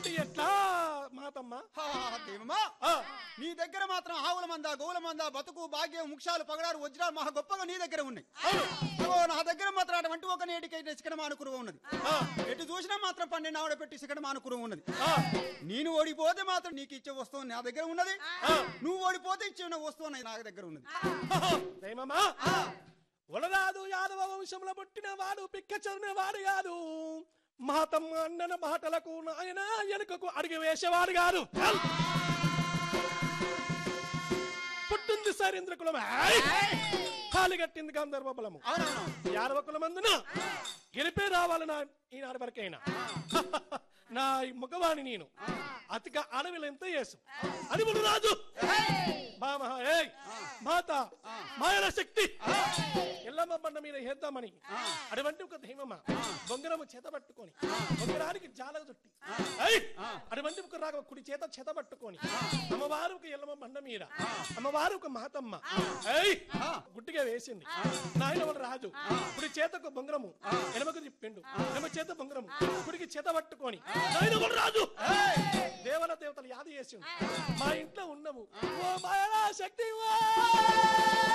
అంటే ఎట్లా మాతమ్మ హా, దేవమ్మా ఆ, నీ దగ్గర మాత్రం ఆవుల మంద గోవుల మంద బతుకు భాగ్యం ముక్షాలు పగడారు వజ్రాలు మహా గొప్పగా నీ దగ్గర ఉన్నాయి ఓ, నా దగ్గర మాత్రం అటువంటి ఒక నేటికైతే సికడ మానుకురువ ఉన్నది ఆ, ఎటు చూసినా మాత్రం పన్నెండు ఆవిడ పెట్టి సికడ మానుకురువ ఉన్నది ఆ, నేను ఓడిపోతే మాత్రం నీకు ఇచ్చే వస్తువు నా దగ్గర ఉన్నది ఆ. నువ్వు ఓడిపోతే ఇచ్చే వస్తువు నా దగ్గర ఉన్నది దైవమా వలరాదు యాదవ వంశంలో పుట్టిన వాడు పిక్క చదివిన వాడు కాదు మాతమ్మ అన్నన మాటలకు నాయన వెనుకకు అడిగి వేసేవాడు కాదు పుట్టింది సరేంద్ర కులం ఖాళీ కట్టింది గంధర్వ బలము అవునవును యాదవ కులమందున గెలిపే రావాలి నా ఈనాడు వరకైనా నా ఈ మగవాణి నేను అతిక అడవిలో ఎంత చేసు అడవులు రాజు మా మహా ఏయ్ మాత మాయల శక్తి ఎల్లమ్మ బండ మీద వేద్దామని అటువంటి ఒక దైవమా బొంగరము చేత పట్టుకొని బొంగరానికి జాల చుట్టి ఏయ్! అటువంటి ఒక రాగ కుడి చేత చేత పట్టుకొని అమ్మవారు ఒక ఎల్లమ్మ బండ మీద అమ్మవారు ఒక మాతమ్మ ఏయ్! గుడ్డిగా వేసింది నాయన వాడు రాజు కుడి చేత ఒక బొంగరము ఎనమకు తిప్పిండు ఎనమ చేత బొంగరము కుడికి చేత పట్టుకొని నాయన వాడు రాజు దేవల దేవతలు యాద చేసిండు మా ఇంట్లో ఉన్నాము ఓ మాయలా శక్తి